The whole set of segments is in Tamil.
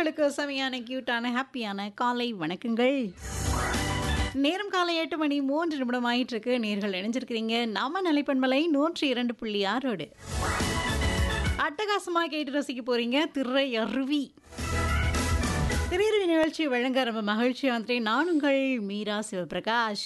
நேர்களுக்கு செமையான கியூட்டான ஹாப்பியான காலை வணக்கங்கள் நேரம் காலை எட்டு மணி மூன்று நிமிடம் ஆயிட்டு இருக்கு நேர்கள் இணைஞ்சிருக்கிறீங்க நாம நிலைப்பண்பலை நூற்றி இரண்டு புள்ளி ஆறோடு அட்டகாசமாக கேட்டு ரசிக்க போறீங்க திரை அருவி திரையருவி நிகழ்ச்சி வழங்க ரொம்ப மகிழ்ச்சி வந்துட்டேன் நான் உங்கள் மீரா சிவபிரகாஷ்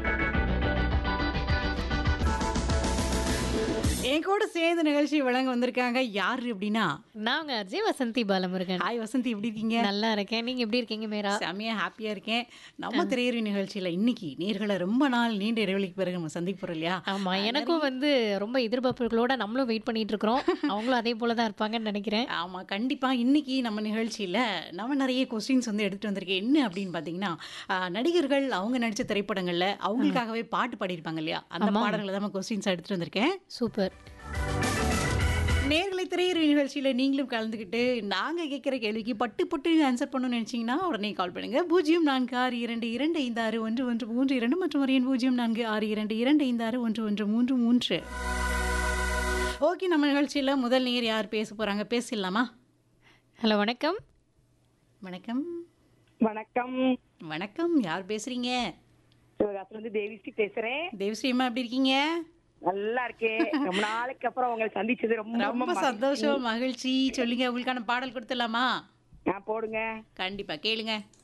என் கூட சேர்ந்து நிகழ்ச்சி வழங்க வந்திருக்காங்க யாரு அப்படின்னா நாங்க அஜய் வசந்தி பாலமுருகன் ஹாய் வசந்தி எப்படி இருக்கீங்க நல்லா இருக்கேன் நீங்க எப்படி இருக்கீங்க மேரா செமையா ஹாப்பியா இருக்கேன் நம்ம திரையருவி நிகழ்ச்சியில இன்னைக்கு நேர்களை ரொம்ப நாள் நீண்ட இடைவெளிக்கு பிறகு நம்ம சந்திக்க போறோம் இல்லையா ஆமா எனக்கும் வந்து ரொம்ப எதிர்பார்ப்புகளோட நம்மளும் வெயிட் பண்ணிட்டு இருக்கிறோம் அவங்களும் அதே போல தான் இருப்பாங்கன்னு நினைக்கிறேன் ஆமா கண்டிப்பா இன்னைக்கு நம்ம நிகழ்ச்சியில நம்ம நிறைய கொஸ்டின்ஸ் வந்து எடுத்துட்டு வந்திருக்கேன் என்ன அப்படின்னு பாத்தீங்கன்னா ஆஹ், நடிகர்கள் அவங்க நடிச்ச திரைப்படங்கள்ல அவங்களுக்காகவே பாட்டு பாடியிருப்பாங்க இல்லையா அந்த பாடல்களை தான் கொஸ்டின்ஸ் எடுத்துட்டு வந்திருக்கேன் சூப்பர் நேர்களை திரையரங்கு நிகழ்ச்சியில நீங்களும் கலந்துக்கிட்டு நாங்க கேட்குற கேள்விக்கு பட்டு பட்டு ஆன்சர் பண்ணணும்னு நினைச்சீங்கன்னா உடனே கால் பண்ணுங்க பூஜ்ஜியம் நான்கு ஆறு இரண்டு இரண்டு ஐந்து ஆறு ஒன்று ஒன்று மூன்று இரண்டு மற்றும் ஒரு எண் பூஜ்ஜியம் நான்கு ஆறு இரண்டு இரண்டு ஐந்து ஆறு ஒன்று ஒன்று மூன்று மூன்று ஓகே நம்ம நிகழ்ச்சியில முதல் நேர் யார் பேச போறாங்க பேசிடலாமா ஹலோ வணக்கம் வணக்கம் வணக்கம் வணக்கம் யார் பேசுறீங்க சிவகாசுல இருந்து தேவிஸ்ரீ பேசுறேன் தேவஸ்ரீமா எப்படி இருக்கீங்க நல்லா இருக்கேன் ரொம்ப நாளைக்கு அப்புறம் உங்களை சந்திச்சது ரொம்ப ரொம்ப ரொம்ப சந்தோஷம் மகிழ்ச்சி சொல்லுங்க உங்களுக்கான பாடல் கொடுத்துடலாமா நான் போடுங்க கண்டிப்பா கேளுங்க